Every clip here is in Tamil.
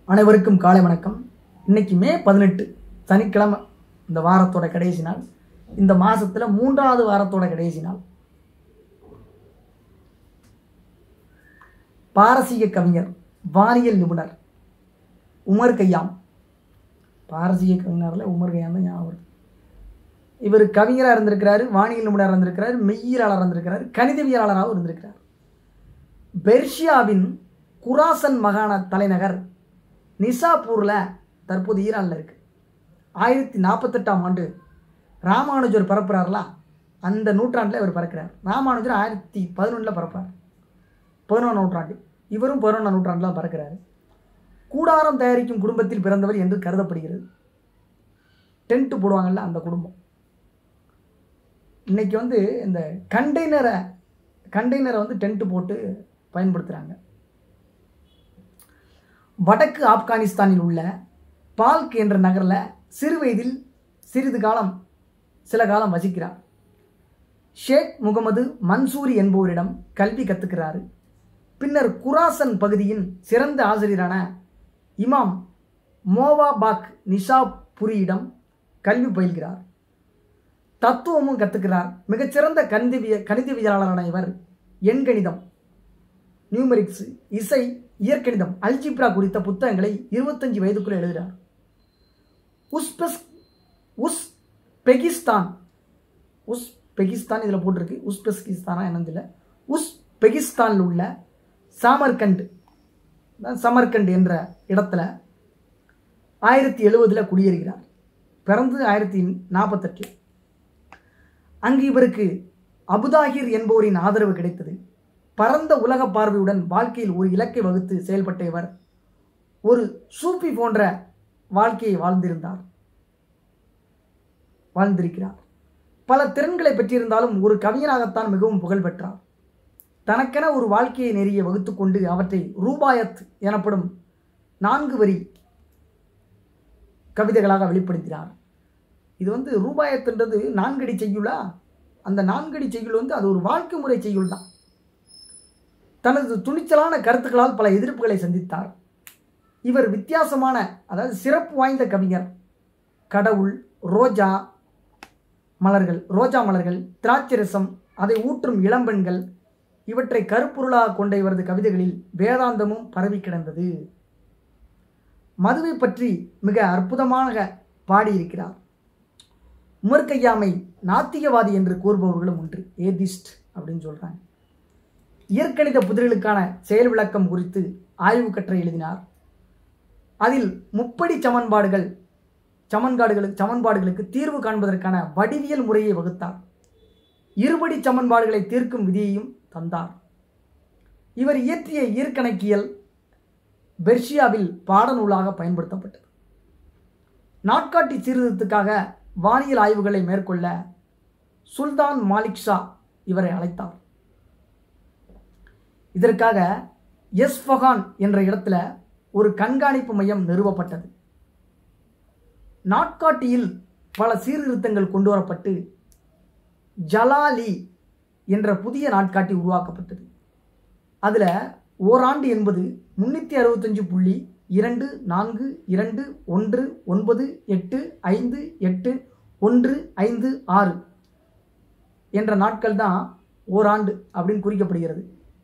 அனைவருக்கும் காலை வணக்கம் இன்னைக்கு மே பதினெட்டு சனிக்கிழமை இந்த வாரத்தோட கடைசி நாள் இந்த மாசத்துல மூன்றாவது வாரத்தோட கடைசி நாள் பாரசீக கவிஞர் வானியல் நிபுணர் உமர் கய்யாம் பாரசீக கவிஞர்ல உமர் கய்யாம் தான் ஞாபகம் வருது. இவர் கவிஞராக இருந்திருக்கிறாரு வானியல் நிபுணராக இருந்திருக்கிறாரு மெய்யியலாளராக இருந்திருக்கிறாரு கணிதவியலாளராகவும் இருந்திருக்கிறார் பெர்ஷியாவின் குராசன் மாகாண தலைநகர் நிசாப்பூரில் தற்போது ஈரானில் இருக்கு ஆயிரத்தி நாற்பத்தெட்டாம் ஆண்டு ராமானுஜர் பரப்புறாருல அந்த நூற்றாண்டில் இவர் பறக்கிறார் ராமானுஜர் ஆயிரத்தி பதினொன்றில் பறப்பார் பதினொன்றாம் நூற்றாண்டு இவரும் பதினொன்றாம் நூற்றாண்டில் பறக்கிறார் கூடாரம் தயாரிக்கும் குடும்பத்தில் பிறந்தவர் என்று கருதப்படுகிறது டென்ட் போடுவாங்கல்ல அந்த குடும்பம் இன்னைக்கு வந்து இந்த கண்டெய்னரை கண்டெய்னரை வந்து டென்ட் போட்டு பயன்படுத்துகிறாங்க வடக்கு ஆப்கானிஸ்தானில் உள்ள பால்க் என்ற நகரில் சிறு வயதில் சிறிது காலம் சில காலம் வசிக்கிறார் ஷேக் முகமது மன்சூரி என்பவரிடம் கல்வி கற்றுக்கிறாரு பின்னர் குராசன் பகுதியின் சிறந்த ஆசிரியரான இமாம் மோவாபாக் நிஷாபுரியிடம் கல்வி பயில்கிறார் தத்துவமும் கற்றுக்கிறார் மிகச்சிறந்த கணிதவிய கணிதவியலாளரான இவர் எண்கணிதம் நியூமெரிக்ஸ் இசை இயற்கணிதம் அல்ஜிப்ரா குறித்த புத்தகங்களை இருபத்தஞ்சு வயதுக்குள் எழுதுகிறார் உஸ்பெஸ் உஸ் பெகிஸ்தான் உஸ் பெகிஸ்தான் இதில் போட்டிருக்கு உஸ்பெஸ்கிஸ்தானா என்னது இல்லை உஸ் பெகிஸ்தானில் உள்ள சாமர்கண்ட் அதான் சமர்கண்ட் என்ற இடத்துல ஆயிரத்தி எழுவதில் குடியேறுகிறார் பிறந்து ஆயிரத்தி நாற்பத்தெட்டு அங்கு இவருக்கு அபுதாகிர் என்பவரின் ஆதரவு கிடைத்தது பரந்த உலக பார்வையுடன் வாழ்க்கையில் ஒரு இலக்கை வகுத்து செயல்பட்ட இவர் ஒரு சூப்பி போன்ற வாழ்க்கையை வாழ்ந்திருந்தார் வாழ்ந்திருக்கிறார் பல திறன்களை பெற்றிருந்தாலும் ஒரு கவிஞனாகத்தான் மிகவும் புகழ் பெற்றார் தனக்கென ஒரு வாழ்க்கையை நெறிய வகுத்துக்கொண்டு அவற்றை ரூபாயத் எனப்படும் நான்கு வரி கவிதைகளாக வெளிப்படுத்தினார் இது வந்து ரூபாயத்துன்றது நான்கடி செய்யுளா அந்த நான்கடி செய்யுள் வந்து அது ஒரு வாழ்க்கை முறை செய்யுள் தான் தனது துணிச்சலான கருத்துக்களால் பல எதிர்ப்புகளை சந்தித்தார் இவர் வித்தியாசமான அதாவது சிறப்பு வாய்ந்த கவிஞர் கடவுள் ரோஜா மலர்கள் ரோஜா மலர்கள் திராட்சரசம் அதை ஊற்றும் இளம்பெண்கள் இவற்றை கருப்பொருளாக கொண்ட இவரது கவிதைகளில் வேதாந்தமும் பரவி கிடந்தது மதுவை பற்றி மிக அற்புதமாக பாடியிருக்கிறார் உமர் கையாமை நாத்திகவாதி என்று கூறுபவர்களும் உண்டு ஏதிஸ்ட் அப்படின்னு சொல்றாங்க இயற்கணித புதிர்களுக்கான செயல் விளக்கம் குறித்து ஆய்வு கற்றை எழுதினார் அதில் முப்படி சமன்பாடுகள் சமன்பாடுகளுக்கு சமன்பாடுகளுக்கு தீர்வு காண்பதற்கான வடிவியல் முறையை வகுத்தார் இருபடி சமன்பாடுகளை தீர்க்கும் விதியையும் தந்தார் இவர் இயற்றிய இயற்கணக்கியல் பெர்ஷியாவில் பாடநூலாக பயன்படுத்தப்பட்டது நாட்காட்டி சீர்திருத்தத்துக்காக வானியல் ஆய்வுகளை மேற்கொள்ள சுல்தான் மாலிக் ஷா இவரை அழைத்தார் இதற்காக எஸ்ஃபகான் என்ற இடத்துல ஒரு கண்காணிப்பு மையம் நிறுவப்பட்டது நாட்காட்டியில் பல சீர்திருத்தங்கள் கொண்டு வரப்பட்டு ஜலாலி என்ற புதிய நாட்காட்டி உருவாக்கப்பட்டது அதில் ஓராண்டு என்பது முன்னூற்றி அறுபத்தஞ்சு புள்ளி இரண்டு நான்கு இரண்டு ஒன்று ஒன்பது எட்டு ஐந்து எட்டு ஒன்று ஐந்து ஆறு என்ற நாட்கள் தான் ஓராண்டு அப்படின்னு குறிக்கப்படுகிறது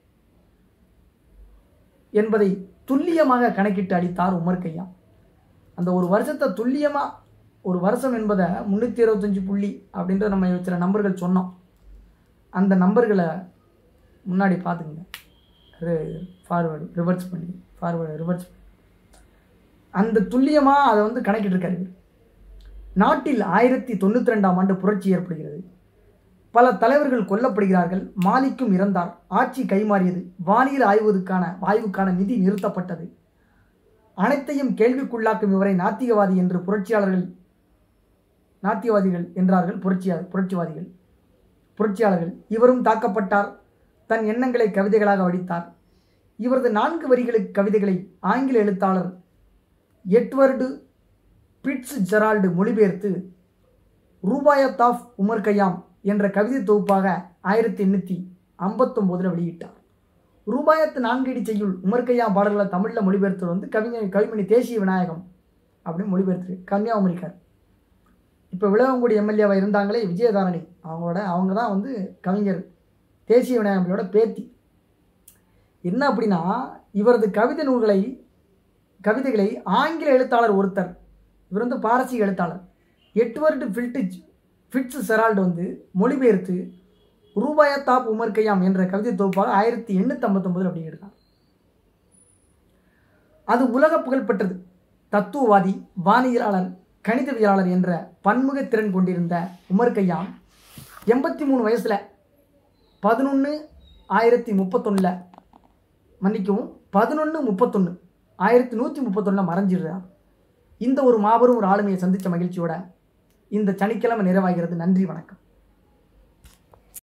என்பதை துல்லியமாக கணக்கிட்டு அடித்தார் உமர் கையா அந்த ஒரு வருஷத்தை துல்லியமாக ஒரு வருஷம் என்பதை முந்நூற்றி இருபத்தஞ்சி புள்ளி அப்படின்ற நம்ம சில நம்பர்கள் சொன்னோம் அந்த நம்பர்களை முன்னாடி பார்த்துக்குங்க ஃபார்வேர்டு ரிவர்ஸ் பண்ணி ஃபார்வேர்டு ரிவர்ஸ் பண்ணி அந்த துல்லியமாக அதை வந்து கணக்கிட்டிருக்காரு இவர் நாட்டில் ஆயிரத்தி தொண்ணூற்றி ரெண்டாம் ஆண்டு புரட்சி ஏற்படுகிறது பல தலைவர்கள் கொல்லப்படுகிறார்கள் மாலிக்கும் இறந்தார் ஆட்சி கைமாறியது வானியல் ஆய்வதற்கான ஆய்வுக்கான நிதி நிறுத்தப்பட்டது அனைத்தையும் கேள்விக்குள்ளாக்கும் இவரை நாத்திகவாதி என்று புரட்சியாளர்கள் நாத்தியவாதிகள் என்றார்கள் புரட்சியா புரட்சிவாதிகள் புரட்சியாளர்கள் இவரும் தாக்கப்பட்டார் தன் எண்ணங்களை கவிதைகளாக வடித்தார் இவரது நான்கு வரிகளுக்கு கவிதைகளை ஆங்கில எழுத்தாளர் எட்வர்டு பிட்ஸ் ஜெரால்டு மொழிபெயர்த்து ரூபாயத் ஆஃப் உமர் கயாம் என்ற கவிதை தொகுப்பாக ஆயிரத்தி எண்ணூற்றி ஐம்பத்தொம்போதில் வெளியிட்டார் ரூபாயத்து நான்கடி செய்யுள் உமர் கையா பாடல்களை தமிழில் மொழிபெயர்த்தது வந்து கவிஞர் கவிமணி தேசிய விநாயகம் அப்படின்னு மொழிபெயர்த்து கன்னியாகுமரிக்கார் இப்போ விளவங்குடி எம்எல்ஏவாக இருந்தாங்களே விஜயதாரணி அவங்களோட அவங்க தான் வந்து கவிஞர் தேசிய விநாயகங்களோட பேத்தி என்ன அப்படின்னா இவரது கவிதை நூல்களை கவிதைகளை ஆங்கில எழுத்தாளர் ஒருத்தர் இவர் வந்து பாரசீக எழுத்தாளர் எட்வர்டு ஃபில்டிச் ஃபிட்ஸ் செரால்டு வந்து மொழிபெயர்த்து ரூபாயா தாப் உமர் கையாம் என்ற கவிதை தொகுப்பாக ஆயிரத்தி எண்ணூற்றி ஐம்பத்தொம்பதில் அப்படிங்கிறார் அது உலக புகழ்பெற்றது தத்துவவாதி வானியலாளர் கணிதவியலாளர் என்ற பன்முக திறன் கொண்டிருந்த உமர் கையாம் எண்பத்தி மூணு வயசில் பதினொன்று ஆயிரத்தி முப்பத்தொன்னில் மன்னிக்கவும் பதினொன்று முப்பத்தொன்று ஆயிரத்தி நூற்றி முப்பத்தொன்னில் மறைஞ்சிடுறார் இந்த ஒரு மாபெரும் ஒரு ஆளுமையை சந்தித்த மகிழ்ச்சியோட இந்த சனிக்கிழமை நிறைவாகிறது நன்றி வணக்கம்